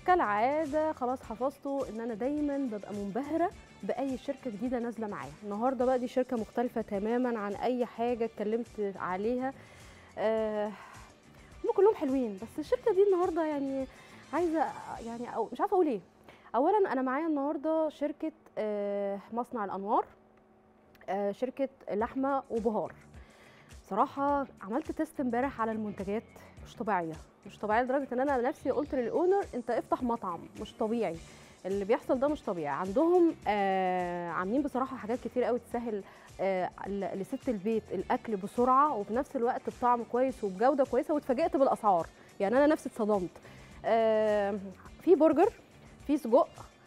كالعاده خلاص حفظته ان انا دايما ببقى منبهره باي شركه جديده نازله معايا النهارده بقى دي شركه مختلفه تماما عن اي حاجه اتكلمت عليها آه هم كلهم حلوين بس الشركه دي النهارده يعني عايزه يعني أو مش عارفه اقول ايه اولا انا معايا النهارده شركه آه مصنع الانوار آه شركه لحمه وبهار صراحه عملت تيست امبارح على المنتجات مش طبيعيه مش طبيعيه لدرجه ان انا نفسي قلت للاونر انت افتح مطعم مش طبيعي اللي بيحصل ده مش طبيعي عندهم آه عاملين بصراحه حاجات كتير قوي تسهل آه ل- لست البيت الاكل بسرعه وفي نفس الوقت بطعم كويس وبجوده كويسه واتفاجئت بالاسعار يعني انا نفسي اتصدمت آه في برجر في سجق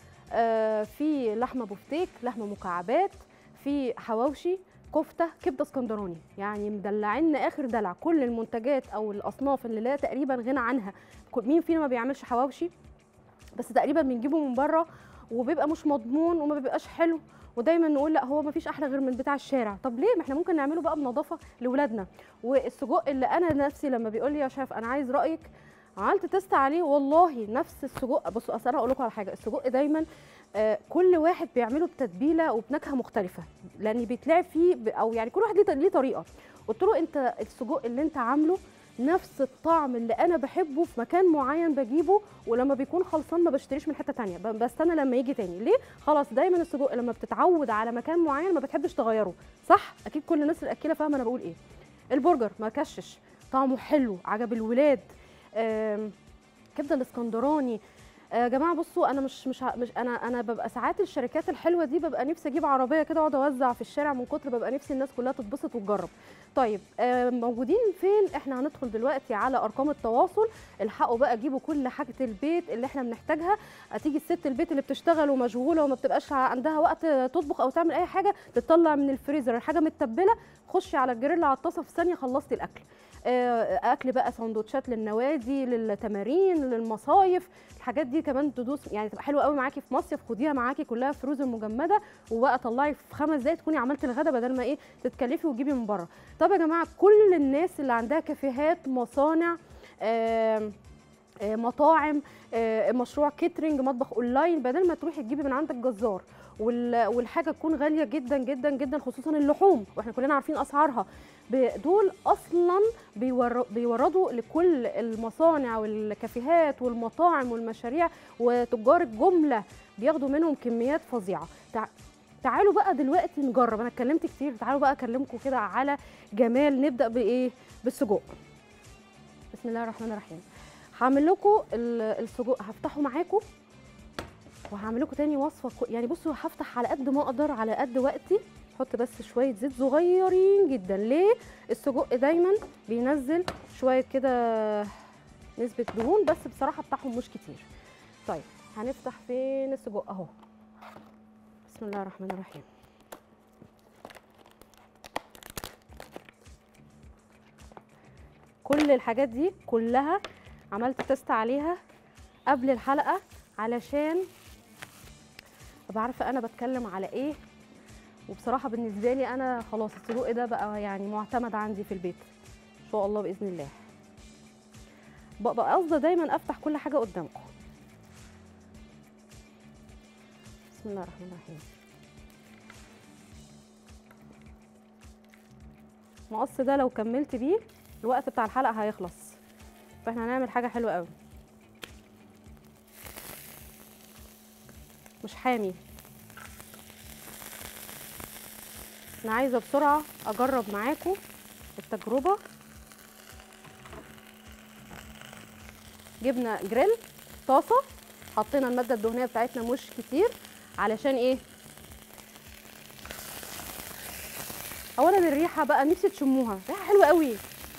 آه في لحمه بفتيك لحمه مكعبات في حواوشي كفته كبده اسكندراني يعني مدلعين اخر دلع كل المنتجات او الاصناف اللي لا تقريبا غنى عنها كل- مين فينا ما بيعملش حواوشي بس تقريبا بنجيبه من بره وبيبقى مش مضمون وما بيبقاش حلو ودايما نقول لا هو ما فيش احلى غير من بتاع الشارع طب ليه ما احنا ممكن نعمله بقى بنظافه لاولادنا والسجق اللي انا نفسي لما بيقول لي يا شيف انا عايز رايك عملت تيست عليه والله نفس السجق بصوا اصل انا اقول لكم على حاجه السجق دايما آه، كل واحد بيعمله بتتبيله وبنكهه مختلفه لان بيتلعب فيه ب- او يعني كل واحد ليه ط- ليه طريقه قلت له انت السجق اللي انت عامله نفس الطعم اللي انا بحبه في مكان معين بجيبه ولما بيكون خلصان ما بشتريش من حته تانية ب- بستنى لما يجي تاني ليه خلاص دايما السجق لما بتتعود على مكان معين ما بتحبش تغيره صح اكيد كل الناس الاكيله فاهمه انا بقول ايه البرجر ما كشش طعمه حلو عجب الولاد آم، كبده الاسكندراني يا جماعه بصوا انا مش مش ع- مش انا انا ببقى ساعات الشركات الحلوه دي ببقى نفسي اجيب عربيه كده واقعد اوزع في الشارع من كتر ببقى نفسي الناس كلها تتبسط وتجرب طيب آه، موجودين فين احنا هندخل دلوقتي على ارقام التواصل الحقوا بقى جيبوا كل حاجه البيت اللي احنا بنحتاجها هتيجي الست البيت اللي بتشتغل ومشغوله وما بتبقاش عندها وقت تطبخ او تعمل اي حاجه تطلع من الفريزر الحاجه متبله خشي على الجريل على الطاسه في ثانيه خلصتي الاكل آه، اكل بقى سندوتشات للنوادي للتمارين للمصايف الحاجات دي كمان تدوس يعني تبقى حلوه قوي معاكي في مصيف خديها معاكي كلها فروزن مجمده وبقى طلعي في خمس دقايق تكوني عملتي الغدا بدل ما ايه تتكلفي وتجيبي من بره طب يا جماعه كل الناس اللي عندها كافيهات مصانع آم، آه، مطاعم آه، مشروع كيترينج مطبخ اونلاين بدل ما تروحي تجيبي من عندك جزار وال- والحاجه تكون غاليه جدا جدا جدا خصوصا اللحوم واحنا كلنا عارفين اسعارها ب- دول اصلا بيور- بيوردوا لكل المصانع والكافيهات والمطاعم والمشاريع وتجار الجمله بياخدوا منهم كميات فظيعه تع- تعالوا بقى دلوقتي نجرب انا اتكلمت كتير تعالوا بقى اكلمكم كده على جمال نبدا بايه بالسجق بسم الله الرحمن الرحيم هعمل لكم ال- السجق هفتحه معاكم وهعمل لكم تاني وصفه كو- يعني بصوا هفتح على قد ما اقدر على قد وقتي احط بس شويه زيت صغيرين جدا ليه السجق دايما بينزل شويه كده نسبه دهون بس بصراحه بتاعهم مش كتير طيب هنفتح فين السجق اهو بسم الله الرحمن الرحيم كل الحاجات دي كلها عملت تيست عليها قبل الحلقه علشان ابقى عارفه انا بتكلم على ايه وبصراحه بالنسبه لي انا خلاص السجق ده بقى يعني معتمد عندي في البيت ان شاء الله باذن الله ببقى قصده دايما افتح كل حاجه قدامكم بسم الله الرحمن الرحيم المقص ده لو كملت بيه الوقت بتاع الحلقه هيخلص فاحنا هنعمل حاجه حلوه قوي مش حامي انا عايزه بسرعه اجرب معاكم التجربه جبنا جريل طاسه حطينا الماده الدهنيه بتاعتنا مش كتير علشان ايه اولا الريحه بقى نفسي تشموها ريحه حلوه قوي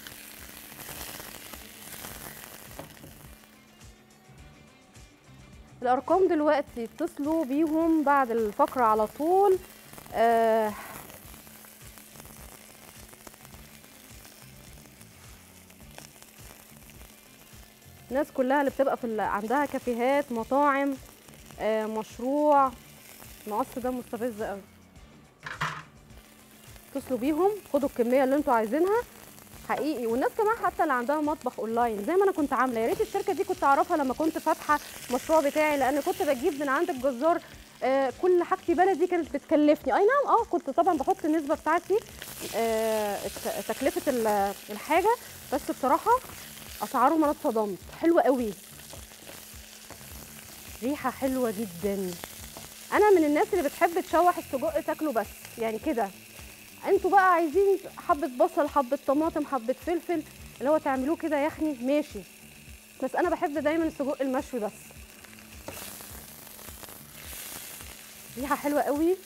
الارقام دلوقتي اتصلوا بيهم بعد الفقره على طول آه الناس كلها اللي بتبقى في ال- عندها كافيهات مطاعم آه مشروع المقص ده مستفز قوي اتصلوا بيهم خدوا الكميه اللي انتوا عايزينها حقيقي والناس كمان حتى اللي عندها مطبخ اونلاين زي ما انا كنت عامله يا ريت الشركه دي كنت اعرفها لما كنت فاتحه المشروع بتاعي لان كنت بجيب من عند الجزار آه كل حاجتي بلدي كانت بتكلفني اي نعم اه كنت طبعا بحط النسبه بتاعتي آه الت- تكلفه ال- الحاجه بس بصراحه اسعارهم انا اتصدمت حلوه قوي ريحه حلوه جدا انا من الناس اللي بتحب تشوح السجق تاكله بس يعني كده انتوا بقى عايزين حبه بصل حبه طماطم حبه فلفل اللي هو تعملوه كده يخني ماشي بس انا بحب دايما السجق المشوي بس ريحه حلوه قوي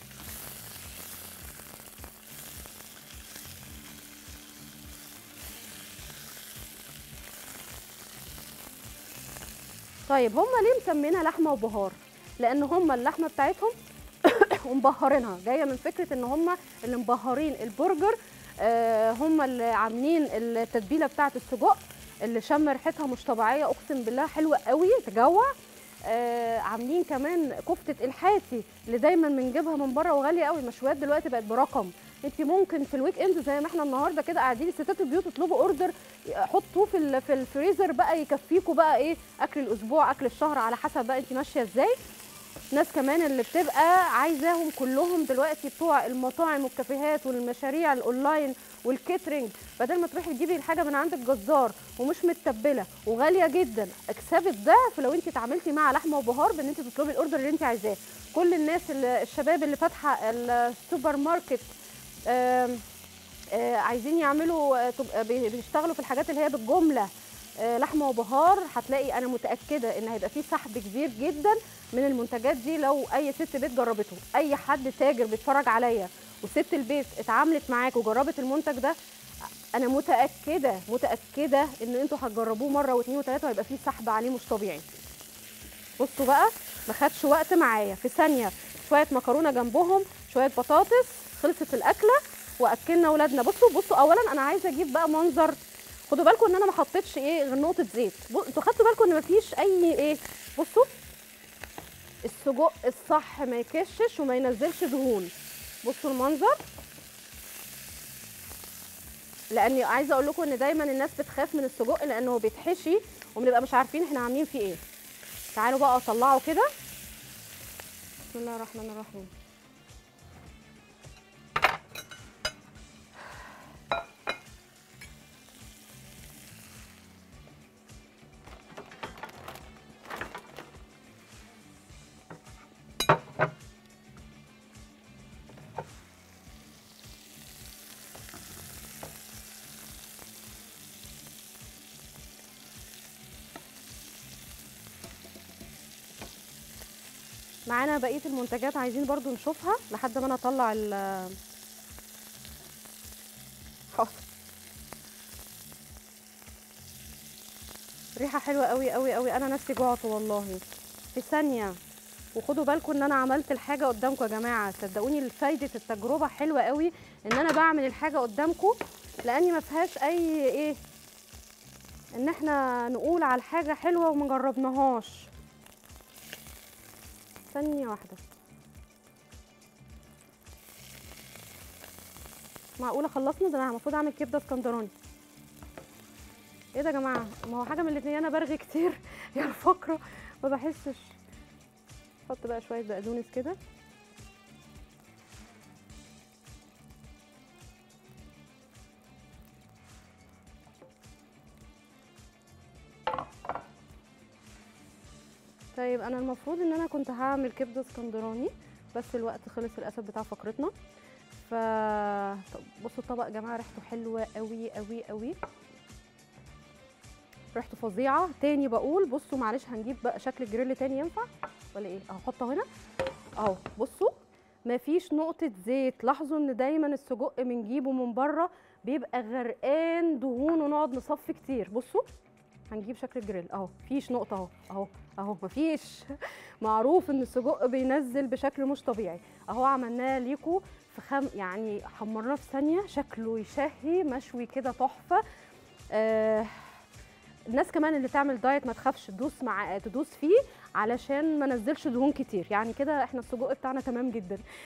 طيب هم ليه مسمينها لحمه وبهار لان هم اللحمه بتاعتهم ومبهرينها جايه من فكره ان هم اللي مبهرين البرجر آه، هم اللي عاملين التتبيله بتاعه السجق اللي شم ريحتها مش طبيعيه اقسم بالله حلوه قوي تجوع آه، عاملين كمان كفته الحاتي اللي دايما بنجيبها من بره وغاليه قوي المشويات دلوقتي بقت برقم انت ممكن في الويك اند زي ما احنا النهارده كده قاعدين ستات البيوت يطلبوا اوردر حطوه في ال- في الفريزر بقى يكفيكوا بقى ايه اكل الاسبوع اكل الشهر على حسب بقى انت ماشيه ازاي ناس كمان اللي بتبقى عايزاهم كلهم دلوقتي بتوع المطاعم والكافيهات والمشاريع الاونلاين والكيترينج بدل ما تروحي تجيبي الحاجه من عند الجزار ومش متبله وغاليه جدا اكسبي الضعف لو انت اتعاملتي مع لحمه وبهار بان انت تطلبي الاوردر اللي انت عايزاه كل الناس اللي الشباب اللي فاتحه السوبر ماركت آم، آه، عايزين يعملوا آه، تبقى بي- بيشتغلوا في الحاجات اللي هي بالجمله آه، لحمه وبهار هتلاقي انا متاكده ان هيبقى فيه سحب كبير جدا من المنتجات دي لو اي ست بيت جربته اي حد تاجر بيتفرج عليا وست البيت اتعاملت معاك وجربت المنتج ده انا متاكده متاكده ان انتوا هتجربوه مره واثنين وثلاثه وهيبقى فيه سحب عليه مش طبيعي بصوا بقى ما خدش وقت معايا في ثانيه شويه مكرونه جنبهم شويه بطاطس خلصت الاكله واكلنا اولادنا بصوا بصوا اولا انا عايزه اجيب بقى منظر خدوا بالكم ان انا ما حطيتش ايه غير نقطه زيت بص- انتوا خدتوا بالكم ان مفيش اي ايه بصوا السجق الصح ما يكشش وما ينزلش دهون بصوا المنظر لاني عايزه اقول لكم ان دايما الناس بتخاف من السجق لانه بيتحشي وبنبقى مش عارفين احنا عاملين فيه ايه تعالوا بقى اطلعه كده بسم الله الرحمن الرحيم معانا بقيه المنتجات عايزين برضو نشوفها لحد ما انا اطلع ال حاضر. ريحه حلوه قوي قوي قوي انا نفسي جوعت والله في ثانيه وخدوا بالكم ان انا عملت الحاجه قدامكم يا جماعه صدقوني فايده التجربه حلوه قوي ان انا بعمل الحاجه قدامكم لاني ما فيهاش اي ايه ان احنا نقول على الحاجه حلوه وما جربناهاش ثانية واحدة معقولة خلصنا ده انا المفروض اعمل كبدة اسكندراني ايه ده يا جماعة ما هو حاجة من الاتنين انا برغي كتير يا الفقرة ما بحسش حط بقى شوية بقدونس كده طيب انا المفروض ان انا كنت هعمل كبده اسكندراني بس الوقت خلص للاسف بتاع فقرتنا ف طب بصوا الطبق يا جماعه ريحته حلوه قوي قوي قوي ريحته فظيعه تاني بقول بصوا معلش هنجيب بقى شكل الجريل تاني ينفع ولا ايه اهو حطه هنا اهو بصوا مفيش نقطة زيت لاحظوا ان دايما السجق بنجيبه من بره بيبقى غرقان دهون ونقعد نصفي كتير بصوا هنجيب شكل الجريل اهو مفيش نقطة اهو اهو اهو مفيش معروف ان السجق بينزل بشكل مش طبيعي اهو عملناه ليكو في خم يعني حمرناه في ثانية شكله يشهي مشوي كده تحفة آه الناس كمان اللي تعمل دايت ما تخافش تدوس مع تدوس فيه علشان ما نزلش دهون كتير يعني كده احنا السجق بتاعنا تمام جدا